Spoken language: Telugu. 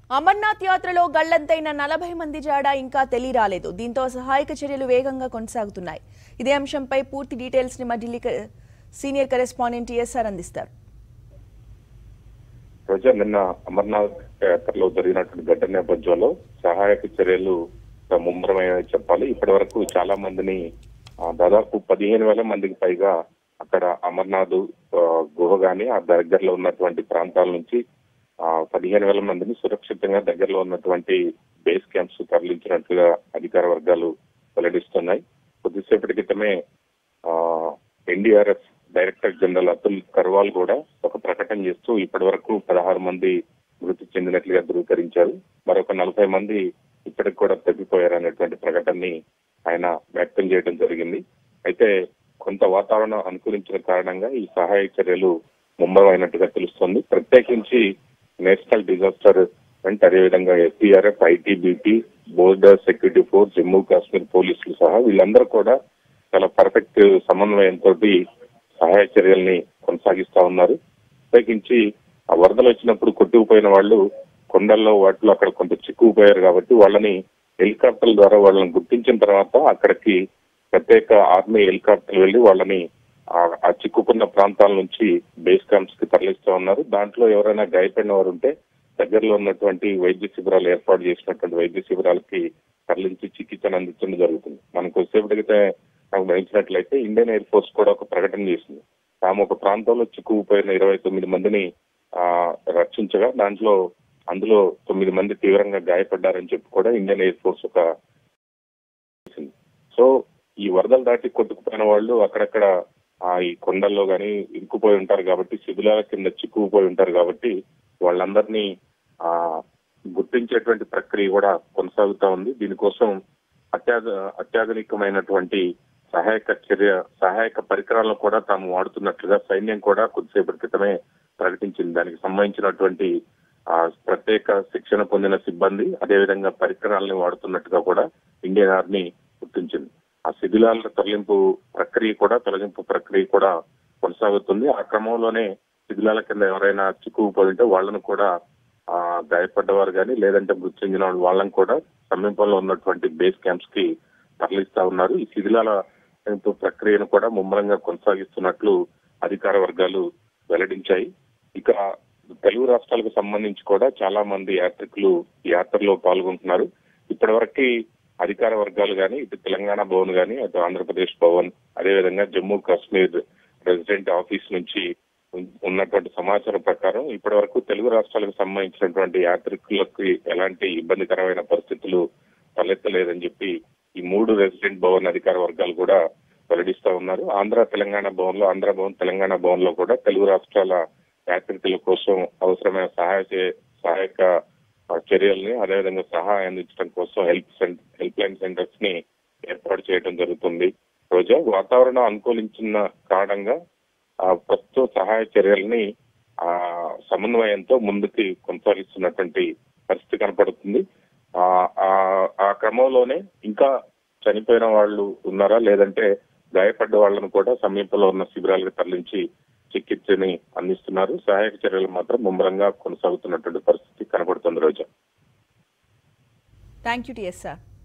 అమర్నాథ్ యాత్రలో గల్లంతైన నలభై మంది జాడ ఇంకా తెలియరాలేదు దీంతో సహాయక చర్యలు వేగంగా కొనసాగుతున్నాయి ఇదే అంశంపై పూర్తి డీటెయిల్స్ ని మా ఢిల్లీ క- సీనియర్ కరెస్పాండెంట్ టిఎస్ఆర్ అందిస్తారు రోజా నిన్న అమర్నాథ్ యాత్రలో జరిగినటువంటి ఘటన నేపథ్యంలో సహాయక చర్యలు ముమ్మరమయ్యాయని చెప్పాలి ఇప్పటి వరకు చాలా మందిని ఆ, దాదాపు పదిహేను వేల మందికి పైగా అక్కడ అమర్నాథ్ ఆ, గుహ గాని ఆ దగ్గరలో ఉన్నటువంటి ప్రాంతాల నుంచి ఆ, పదిహేను వేల మందిని సురక్షితంగా దగ్గరలో ఉన్నటువంటి బేస్ క్యాంప్స్ తరలించినట్లుగా అధికార వర్గాలు వెల్లడిస్తున్నాయి కొద్దిసేపటి క్రితమే NDRF director general Atul Karwal కూడా ఒక ప్రకటన చేస్తూ ఇప్పటి వరకు పదహారు మంది మృతి చెందినట్లుగా ధృవీకరించారు మరొక నలభై మంది ఇప్పటికి కూడా తగ్గిపోయారు అనేటువంటి ప్రకటనని ఆయన వ్యక్తం చేయడం జరిగింది అయితే కొంత వాతావరణం అనుకూలించిన కారణంగా ఈ సహాయ చర్యలు ముమ్మరమైనట్టుగా తెలుస్తోంది ప్రత్యేకించి నేషనల్ డిజాస్టర్ అంటే అదేవిధంగా SPRF ITBP border security force Jammu Kashmir పోలీసులు సహా వీళ్ళందరూ కూడా చాలా పర్ఫెక్ట్ సమన్వయంతో సహాయ చర్యల్ని కొనసాగిస్తా ఉన్నారు ప్రత్యేకించి ఆ వరదలు వచ్చినప్పుడు కొట్టుకుపోయిన వాళ్ళు కొండల్లో వాటిలో అక్కడ కొంత చిక్కుకుపోయారు కాబట్టి వాళ్ళని హెలికాప్టర్ల ద్వారా వాళ్ళని గుర్తించిన తర్వాత అక్కడికి ప్రత్యేక ఆర్మీ హెలికాప్టర్లు వెళ్లి వాళ్ళని ఆ- ఆ చిక్కుకున్న ప్రాంతాల నుంచి బేస్ క్యాంప్స్ కి తరలిస్తా ఉన్నారు దాంట్లో ఎవరైనా గాయపడిన వారు ఉంటే దగ్గరలో ఉన్నటువంటి వైద్య శిబిరాలు ఏర్పాటు చేసినటువంటి వైద్య శిబిరాలకి తరలించి చికిత్సను అందించడం జరుగుతుంది మనకు వచ్చేప్పటికైతే నాకు గ్రహించినట్లయితే ఇండియన్ ఎయిర్ ఫోర్స్ కూడా ఒక ప్రకటన చేసింది తాము ఒక ప్రాంతంలో చిక్కుకుపోయిన ఇరవై తొమ్మిది మందిని ఆ రక్షించగా దాంట్లో అందులో తొమ్మిది మంది తీవ్రంగా గాయపడ్డారని చెప్పి కూడా ఇండియన్ ఎయిర్ ఫోర్స్ ఒక చేసింది. సో ఈ వరదలు దాటి కొట్టుకుపోయిన వాళ్ళు అక్కడక్కడ ఆ ఈ కొండల్లో గాని ఇరుక్కుపోయి ఉంటారు కాబట్టి శిథిలాల కింద చిక్కుకుపోయి ఉంటారు కాబట్టి వాళ్ళందరినీ ఆ గుర్తించేటువంటి ప్రక్రియ కూడా కొనసాగుతా ఉంది దీనికోసం అత్యాధ అత్యాధునికమైనటువంటి సహాయక చర్య సహాయక పరికరాలను కూడా తాము వాడుతున్నట్లుగా సైన్యం కూడా కొద్దిసేపటి క్రితమే ప్రకటించింది దానికి సంబంధించినటువంటి ఆ ప్రత్యేక శిక్షణ పొందిన సిబ్బంది అదేవిధంగా పరికరాలను వాడుతున్నట్టుగా కూడా ఇండియన్ ఆర్మీ గుర్తించింది ఆ శిథిలాల తొలగింపు ప్రక్రియ కూడా తొలగింపు ప్రక్రియ కూడా కొనసాగుతుంది ఆ క్రమంలోనే శిథిలాల కింద ఎవరైనా చిక్కుకుపోయి ఉంటే వాళ్ళను కూడా ఆ గాయపడ్డవారు కానీ లేదంటే మృతి చెందిన వాళ్ళు వాళ్ళని కూడా సమీపంలో ఉన్నటువంటి బేస్ క్యాంప్స్ కి తరలిస్తా ఉన్నారు ఈ శిథిలాల తొలగింపు ప్రక్రియను కూడా ముమ్మరంగా కొనసాగిస్తున్నట్లు అధికార వర్గాలు వెల్లడించాయి ఇక తెలుగు రాష్ట్రాలకు సంబంధించి కూడా చాలా మంది యాత్రికులు ఈ యాత్రలో పాల్గొంటున్నారు ఇప్పటివరకు అధికార వర్గాలు కానీ ఇటు తెలంగాణ భవన్ కానీ అటు ఆంధ్రప్రదేశ్ భవన్ అదేవిధంగా జమ్మూ కాశ్మీర్ ప్రెసిడెంట్ ఆఫీస్ నుంచి ఉన్- ఉన్నటువంటి సమాచారం ప్రకారం ఇప్పటి వరకు తెలుగు రాష్ట్రాలకు సంబంధించినటువంటి యాత్రికులకు ఎలాంటి ఇబ్బందికరమైన పరిస్థితులు తలెత్తలేదని చెప్పి ఈ మూడు రెసిడెంట్ భవన్ అధికార వర్గాలు కూడా వెల్లడిస్తా ఉన్నారు ఆంధ్ర తెలంగాణ భవన్ లో ఆంధ్ర భవన్ తెలంగాణ భవన్ లో కూడా తెలుగు రాష్ట్రాల యాత్రికుల కోసం అవసరమైన సహాయ చే- సహాయక ఆ, చర్యల్ని అదేవిధంగా సహాయం అందించడం కోసం help centre helpline centres ని ఏర్పాటు చేయడం జరుగుతుంది రోజా వాతావరణం అనుకూలించిన కారణంగా ఆ ప్రస్తుత సహాయ చర్యల్ని ఆ సమన్వయంతో ముందుకి కొనసాగిస్తున్నటువంటి పరిస్థితి కనపడుతుంది ఆ ఆ- ఆ క్రమంలోనే ఇంకా చనిపోయిన వాళ్ళు ఉన్నారా లేదంటే గాయపడ్డ వాళ్ళను కూడా సమీపంలో ఉన్న శిబిరాలకు తరలించి చికిత్సని అందిస్తున్నారు సహాయక చర్యలు మాత్రం ముమ్మరంగా కొనసాగుతున్నటువంటి పరిస్థితి కనపడుతుంది రోజా థ్యాంక్ యూ టిఎస్ఆర్